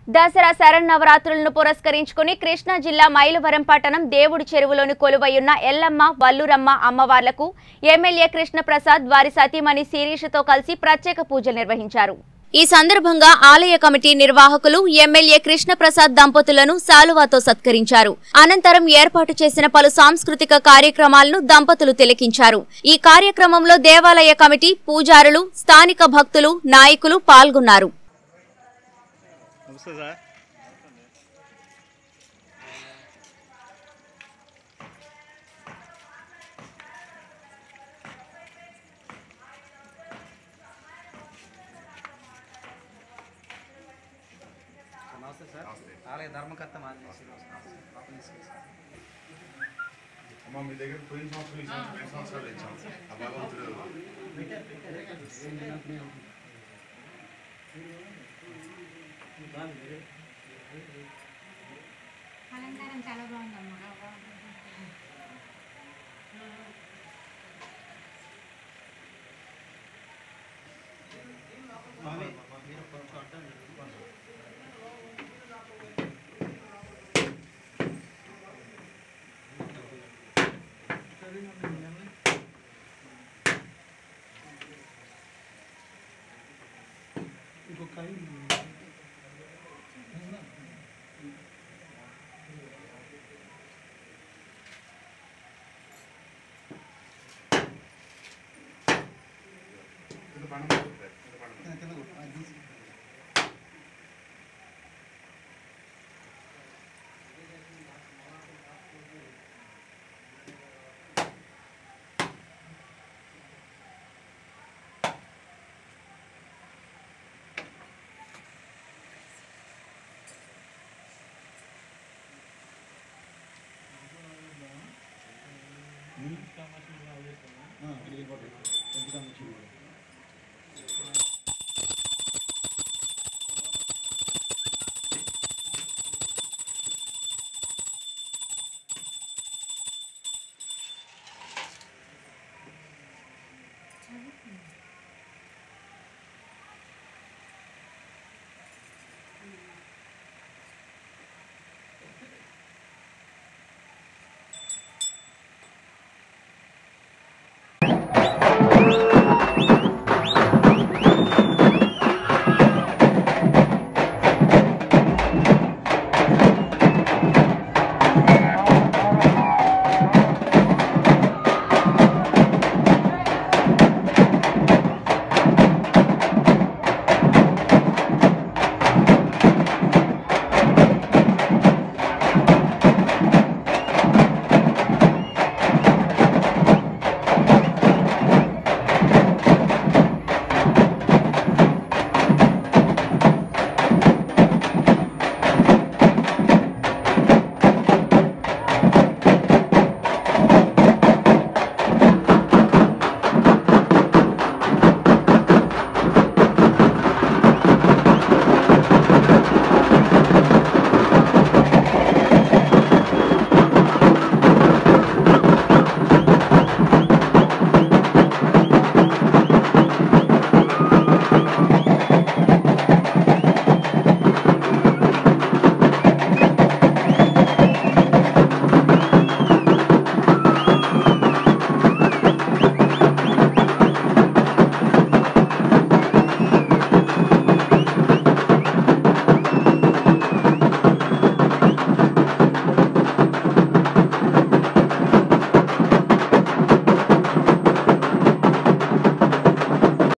దసరా శరన్నవరాత్రులను పురస్కరించుకుని కృష్ణా జిల్లా మైలవరం పట్టణం దేవుడి చెరువులోని కొలువయున్న ఎల్లమ్మ వల్లురమ్మ అమ్మవార్లకు ఎమ్మెల్యే కృష్ణప్రసాద్ వారి సతీమణి శిరీషతో కలిసి ప్రత్యేక పూజలు నిర్వహించారు ఈ సందర్భంగా ఆలయ కమిటీ నిర్వాహకులు ఎమ్మెల్యే కృష్ణప్రసాద్ దంపతులను సాలువాతో సత్కరించారు అనంతరం ఏర్పాటు చేసిన పలు సాంస్కృతిక కార్యక్రమాలను దంపతులు తిలకించారు ఈ కార్యక్రమంలో దేవాలయ కమిటీ పూజారులు స్థానిక భక్తులు నాయకులు పాల్గొన్నారు నమస్తే సార్ నమస్తే సార్ ఆలయ ధర్మకర్త మాది శ్రీనివాస్ లోపల తీసుకెళ్ళి అమ్మ మీ దగ్గర పోయిన సంవత్సరం ఈ సంవత్సరం రెండు సంవత్సరాలు ఇచ్చాం ఆ భగవంతుడు అలంకారం చాలా బాగుందమ్మా స్వామి మీరు కొంచెం అడ్డం నిలుచుకోండి. ఇది పండుగ అవుతుంది. ఇది పండుగ. కింద కొట్టు. అది తీసి. ఆ, ఇడికి కొట్టు. కొంచెం చిన్న.